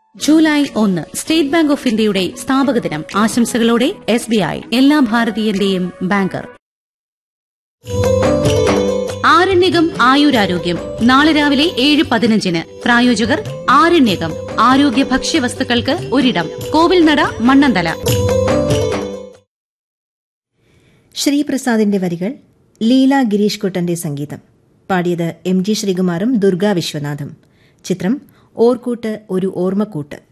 July ഒന്ന് state bank of ഇന്ത്യയുടെ സ്ഥാപക ദിനം ആശംസകളോടെ എസ് ബി ഐ എല്ലാ ഭാരതീയന്റെയും ബാങ്കർ ആരണ്യകം ആയുരാരോഗ്യം നാളെ രാവിലെ ഏഴ് പതിനഞ്ചിന് പ്രായോജകർ ആരണ്യകം ആരോഗ്യ ഭക്ഷ്യവസ്തുക്കൾക്ക് ഒരിടം കോവിൽനട മണ്ണന്തല ശ്രീപ്രസാദിന്റെ വരികൾ ലീല ഗിരീഷ് കുട്ടന്റെ സംഗീതം പാടിയത് എം ജി ശ്രീകുമാറും ദുർഗാ വിശ്വനാഥും ചിത്രം ഓർക്കൂട്ട് ഒരു ഓർമ്മക്കൂട്ട്